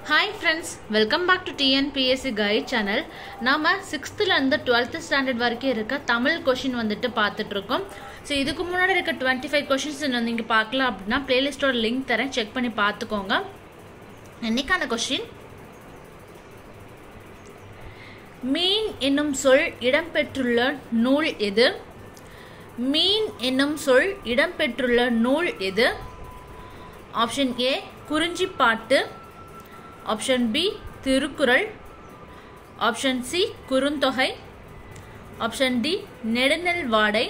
hi friends welcome back to TNPSC guide channel நாம் சிக்ஸ்த்துலேருந்து twelfth standard வரைக்கும் இருக்க தமிழ் கொஷின் வந்துட்டு பார்த்துட்டு இருக்கோம் ஸோ இதுக்கு முன்னாடி இருக்க டுவெண்ட்டி ஃபைவ் கொஷின்ஸ் நீங்கள் பார்க்கலாம் அப்படின்னா பிளேலிஸ்ட்டோட லிங்க் தரேன் செக் பண்ணி பார்த்துக்கோங்க இன்னைக்கான கொஷின் மீன் என்னும் சொல் இடம்பெற்றுள்ள நூல் எது மீன் என்னும் சொல் இடம்பெற்றுள்ள நூல் எது option A Kurinjippattu option B Thirukkural option C Kurunthogai option D Nedunalvadai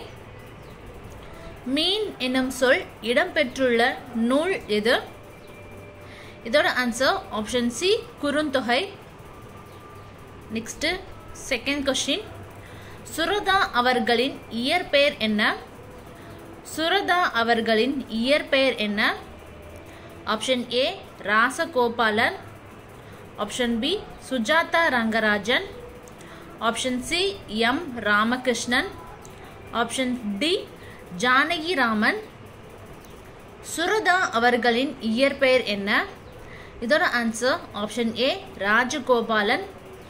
மீன் என்னும் சொல் இடம்பெற்றுள்ள நூல் எது இதோட answer option C Kurunthogai next second question Suratha அவர்களின் இயற்பெயர் என்ன சுரதா அவர்களின் இயற்பெயர் என்ன option A Rajagopalan option B Sujatha Rangarajan option C M Ramakrishnan option D Janaki Raman Suratha அவர்களின் இயற்பெயர் என்ன இதோட answer option A Rajagopalan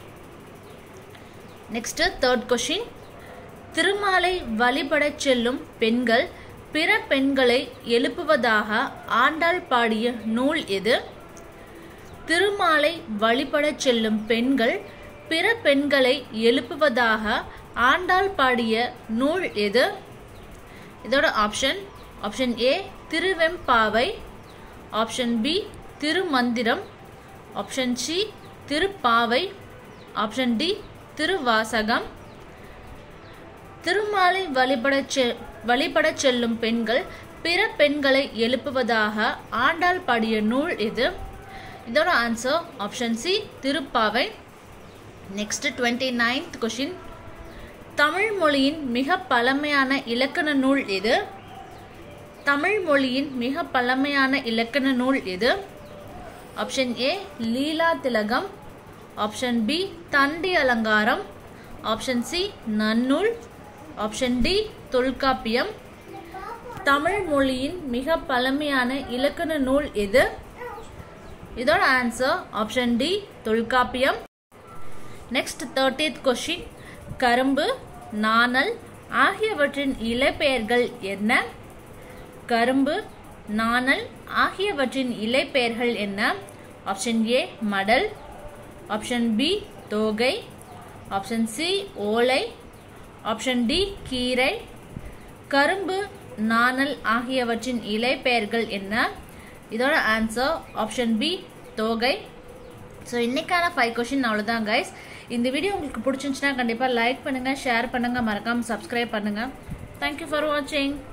next third question திருமாலை வழிபடச் செல்லும் பெண்கள் பிற பெண்களை எழுப்புவதாக ஆண்டாள் பாடிய நூல் எது திருமாலை வழிபடச் செல்லும் பெண்கள் பிற பெண்களை எழுப்புவதாக ஆண்டாள் பாடிய நூல் எது இதோட option option A Thiruvempavai option B Thirumanthiram option C Thiruppavai option D Thiruvasagam திருமாலை வழிபடச் செ வழிபடச் செல்லும் பெண்கள் பிற பெண்களை எழுப்புவதாக ஆண்டாள் பாடிய நூல் எது இதோட answer option C Thiruppavai next twenty ninth question Tamil மொழியின் மிக பழமையான இலக்கண நூல் எது தமிழ் மொழியின் மிக பழமையான இலக்கண நூல் எது ஆப்ஷன் ஏ லீலா திலகம் option B Dandi Alangaram option C Nannool option D Tholkappiyam Tamil மொழியின் மிக பழமையான இலக்கண நூல் எது இதோட answer option D Tholkappiyam next thirtieth question கரும்பு நாணல் ஆகியவற்றின் இலைப்பெயர்கள் என்ன கரும்பு நாணல் ஆகியவற்றின் இலைப்பெயர்கள் என்ன ஆப்ஷன் ஏ மடல் ஆப்ஷன் பி தோகை ஆப்ஷன் சி ஓலை ஆப்ஷன் டி கீரை கரும்பு நாணல் ஆகியவற்றின் இலைப்பெயர்கள் என்ன இதோட ஆன்சர் ஆப்ஷன் பி தோகை ஸோ இன்னைக்கான ஃபைவ் கொஷின் அவ்வளோதான் கைஸ் இந்த வீடியோ உங்களுக்கு பிடிச்சிருந்துச்சுன்னா கண்டிப்பாக லைக் பண்ணுங்கள் ஷேர் பண்ணுங்கள் மறக்காமல் சப்ஸ்கிரைப் பண்ணுங்கள் தேங்க்யூ ஃபார் வாட்சிங்